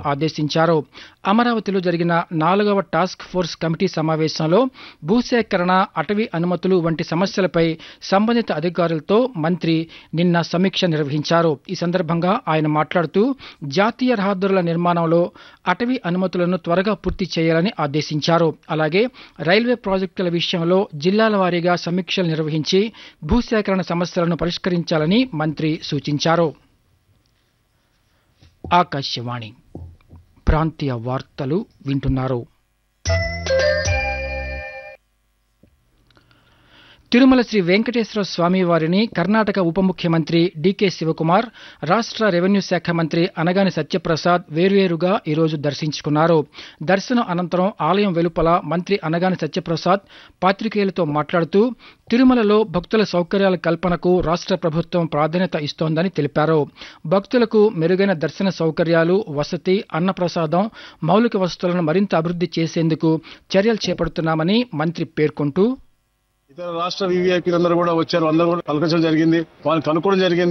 ఆదేశించారు అమరావతిలో జరిగిన నాలుగవ టాస్క్ ఫోర్స్ కమిటీ సమావేశంలో భూసేకరణ అటవీ అనుమతులు వంటి సమస్యలపై సంబంధిత అధికారులతో మంత్రి నిన్న సమీక్ష నిర్వహించారు ఈ సందర్భంగా ఆయన మాట్లాడుతూ జాతీయ రహదారుల నిర్మాణంలో అటవీ అనుమతులను త్వరగా పూర్తి చేయాలని ఆదేశించారు అలాగే రైల్వే ప్రాజెక్టుల విషయంలో జిల్లాల వారీగా సమీక్షలు నిర్వహించి భూసేకరణ సమస్యలను పరిష్కరించాలని మంత్రి సూచించారు ఆకాశవాణి ప్రాంతీయ వార్తలు వింటున్నారు తిరుమల శ్రీ వెంకటేశ్వర స్వామి వారిని కర్ణాటక ఉప ముఖ్యమంత్రి డీకే శివకుమార్ రాష్ట్ర రెవెన్యూ శాఖ మంత్రి అనగాని సత్యప్రసాద్ వేర్వేరుగా ఈరోజు దర్శించుకున్నారు దర్శనం అనంతరం ఆలయం వెలుపల మంత్రి అనగాని సత్యప్రసాద్ పాత్రికేయులతో మాట్లాడుతూ తిరుమలలో భక్తుల సౌకర్యాల కల్పనకు రాష్ట్ర ప్రభుత్వం ప్రాధాన్యత ఇస్తోందని తెలిపారు భక్తులకు మెరుగైన దర్శన సౌకర్యాలు వసతి అన్నప్రసాదం మౌలిక వసతులను మరింత అభివృద్ధి చేసేందుకు చర్యలు చేపడుతున్నామని మంత్రి పేర్కొంటూ ఇతర రాష్ట్ర వివిఐపీలు అందరూ కూడా వచ్చారు అందరూ కూడా పలకరించడం జరిగింది వాళ్ళని కనుక్కోవడం జరిగింది